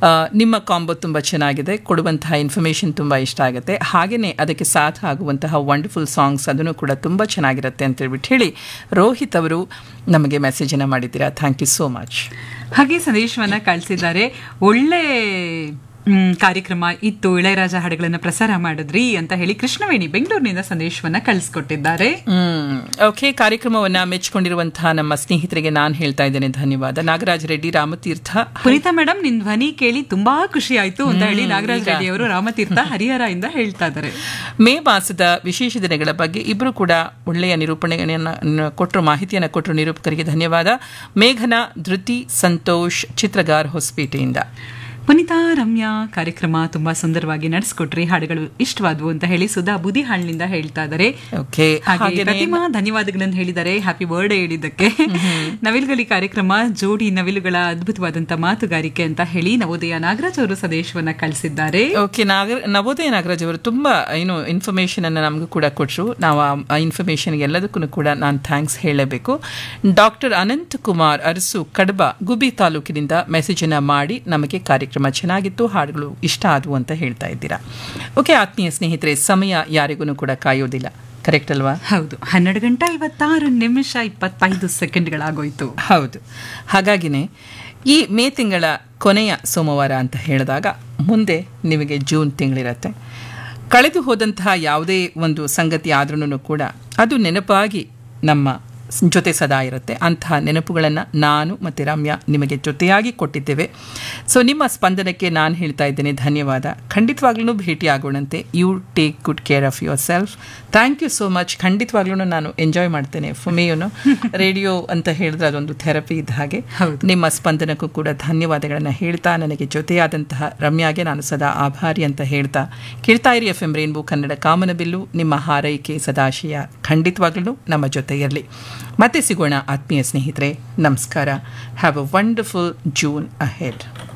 ಆ, ನಿಮ್ಮ ಕಾಂಬೋ ತುಂಬ ಚೆನ್ನಾಗಿದೆ ಕೊಡುವಂತಹ ಇನ್ಫಾರ್ಮೇಷನ್ ತುಂಬ ಇಷ್ಟ ಆಗುತ್ತೆ ಹಾಗೆಯೇ ಅದಕ್ಕೆ ಸಾಥ್ ಆಗುವಂತಹ ವಂಡರ್ಫುಲ್ ಸಾಂಗ್ಸ್ ಅದನ್ನು ಕೂಡ ತುಂಬ ಚೆನ್ನಾಗಿರುತ್ತೆ ಅಂತ ಹೇಳ್ಬಿಟ್ಟು ಹೇಳಿ ರೋಹಿತ್ ಅವರು ನಮಗೆ ಮೆಸೇಜನ್ನು ಮಾಡಿದ್ದೀರಾ ಥ್ಯಾಂಕ್ ಯು ಸೋ ಮಚ್ ಹಾಗೆ ಸಂದೇಶವನ್ನ ಕಳಿಸಿದ್ದಾರೆ ಒಳ್ಳೆ ಮ್, ಕಾರ್ಯಕ್ರಮ ಇತ್ತು ಇಳೆಯರಾಜ ಹಾಡುಗಳನ್ನ ಪ್ರಸಾರ ಮಾಡಿದ್ರಿ ಅಂತ ಹೇಳಿ ಕೃಷ್ಣವೇಣಿ ಬೆಂಗಳೂರಿನಿಂದ ಸಂದೇಶವನ್ನ ಕಳಿಸ್ಕೊಟ್ಟಿದ್ದಾರೆ ಹ್ಮ್ ಓಕೆ ಕಾರ್ಯಕ್ರಮವನ್ನ ಮೆಚ್ಚಿಕೊಂಡಿರುವಂತಹ ನಮ್ಮ ಸ್ನೇಹಿತರಿಗೆ ನಾನು ಹೇಳ್ತಾ ಇದ್ದೇನೆ ಧನ್ಯವಾದ ನಾಗರಾಜ್ ರೆಡ್ಡಿ ರಾಮತೀರ್ಥ ಪುನೀತಾ ಮೇಡಮ್ ನಿನ್ ಧ್ವನಿ ಕೇಳಿ ತುಂಬಾ ಖುಷಿ ಆಯ್ತು ಅಂತ ಹೇಳಿ ನಾಗರಾಜ್ ರೆಡ್ಡಿ ಅವರು ರಾಮತೀರ್ಥ ಹರಿಹರ ಇಂದ ಹೇಳ್ತಾ ಇದ್ದಾರೆ ಮೇ ಮಾಸದ ವಿಶೇಷ ದಿನಗಳ ಬಗ್ಗೆ ಇಬ್ಬರು ಕೂಡ ಒಳ್ಳೆಯ ನಿರೂಪಣೆಯನ್ನು ಕೊಟ್ಟರು ಮಾಹಿತಿಯನ್ನು ಕೊಟ್ಟರು ನಿರೂಪಕರಿಗೆ ಧನ್ಯವಾದ ಮೇಘನಾ ಧೃತಿ ಸಂತೋಷ್ ಚಿತ್ರಗಾರ್ ಹೊಸಪೇಟೆಯಿಂದ ಪುನೀತಾ ರಮ್ಯಾ ಕಾರ್ಯಕ್ರಮ ತುಂಬಾ ಸುಂದರವಾಗಿ ನಡೆಸ್ಕೊಟ್ರಿ ಹಾಡುಗಳು ಇಷ್ಟವಾದ್ವು ಅಂತ ಹೇಳಿ ಸುಧಾ ಬುದಿಹಾಳ್ನಿಂದ ಹೇಳ್ತಾ ಇದ್ದಾರೆ ಓಕೆ ಹಾಗೆ ಪ್ರತಿಮಾ ಧನ್ಯವಾದಗಳನ್ನು ಹೇಳಿದ್ದಾರೆ ಹ್ಯಾಪಿ ಬರ್ಡೇ ಹೇಳಿದ್ದಕ್ಕೆ ನವಿಲುಗಲಿ ಕಾರ್ಯಕ್ರಮ ಜೋಡಿ ನವಿಲುಗಳ ಅದ್ಭುತವಾದಂತ ಮಾತುಗಾರಿಕೆ ಅಂತ ಹೇಳಿ ನವೋದಯ ನಾಗರಾಜ್ ಅವರು ಸಂದೇಶವನ್ನ ಕಳಿಸಿದ್ದಾರೆ ಓಕೆ ನಾಗರ ನವೋದಯ ನಾಗರಾಜ್ ಅವರು ತುಂಬ ಏನು ಇನ್ಫಾರ್ಮೇಷನ್ ಅನ್ನು ನಮಗೂ ಕೂಡ ಕೊಟ್ಟರು ನಾವು ಆ ಇನ್ಫಾರ್ಮೇಷನ್ ಎಲ್ಲದಕ್ಕೂ ಕೂಡ ನಾನು ಥ್ಯಾಂಕ್ಸ್ ಹೇಳಬೇಕು ಡಾಕ್ಟರ್ ಅನಂತ್ ಕುಮಾರ್ ಅರಸು ಕಡಬ ಗುಬಿ ತಾಲೂಕಿನಿಂದ ಮೆಸೇಜನ್ನು ಮಾಡಿ ನಮಗೆ ಕಾರ್ಯಕ್ರಮ ಚೆನ್ನಾಗಿತ್ತು ಹಾಡುಗಳು ಇಷ್ಟ ಆದವು ಅಂತ ಹೇಳ್ತಾ ಇದ್ದೀರಾ ಓಕೆ ಆತ್ಮೀಯ ಸ್ನೇಹಿತರೆ ಸಮಯ ಯಾರಿಗೂ ಕೂಡ ಕಾಯೋದಿಲ್ಲ ಕರೆಕ್ಟ್ ಅಲ್ವಾ ಹೌದು ಹನ್ನೆರಡು ಗಂಟೆ ಐವತ್ತಾರು ನಿಮಿಷ ಇಪ್ಪತ್ತೈದು ಸೆಕೆಂಡ್ಗಳಾಗೋಯ್ತು ಹೌದು ಹಾಗಾಗಿನೇ ಈ ಮೇ ತಿಂಗಳ ಕೊನೆಯ ಸೋಮವಾರ ಅಂತ ಹೇಳಿದಾಗ ಮುಂದೆ ನಿಮಗೆ ಜೂನ್ ತಿಂಗಳಿರುತ್ತೆ ಕಳೆದು ಹೋದಂತಹ ಯಾವುದೇ ಒಂದು ಸಂಗತಿ ಆದ್ರೂ ಕೂಡ ಅದು ನೆನಪಾಗಿ ನಮ್ಮ ಸ್- ಜೊತೆ ಸದಾ ಇರುತ್ತೆ ಅಂತಹ ನೆನಪುಗಳನ್ನು ನಾನು ಮತ್ತು ರಮ್ಯಾ ನಿಮಗೆ ಜೊತೆಯಾಗಿ ಕೊಟ್ಟಿದ್ದೇವೆ ಸೊ ನಿಮ್ಮ ಸ್ಪಂದನಕ್ಕೆ ನಾನು ಹೇಳ್ತಾ ಇದ್ದೇನೆ ಧನ್ಯವಾದ ಖಂಡಿತವಾಗ್ಲೂ ಭೇಟಿಯಾಗೋಣಂತೆ you take good care of yourself thank you so much ಖಂಡಿತವಾಗ್ಲೂ ನಾನು ಎಂಜಾಯ್ ಮಾಡ್ತೇನೆ ಫುಮಿಯುನು ರೇಡಿಯೋ ಅಂತ ಹೇಳಿದ್ರೆ ಅದೊಂದು ಥೆರಪಿ ಇದ್ದ ಹಾಗೆ ನಿಮ್ಮ ಸ್ಪಂದನಕ್ಕೂ ಕೂಡ ಧನ್ಯವಾದಗಳನ್ನು ಹೇಳ್ತಾ ನನಗೆ ಜೊತೆಯಾದಂತಹ ರಮ್ಯಾಗೆ ನಾನು ಸದಾ ಆಭಾರಿ ಅಂತ ಹೇಳ್ತಾ ಕೇಳ್ತಾ ಇರಿ ಎಫ್ ಎಂ ರೇನ್ಬೋ ಕನ್ನಡ ಕಾಮನಬಿಲ್ಲು ನಿಮ್ಮ ಹಾರೈಕೆ ಸದಾಶಯ ಖಂಡಿತವಾಗ್ಲೂ ನಮ್ಮ ಜೊತೆ ಇರಲಿ ಮತ್ತೆ ಸಿಗೋಣ ಆತ್ಮೀಯ ಸ್ನೇಹಿತರೆ ನಮಸ್ಕಾರ have a wonderful June ahead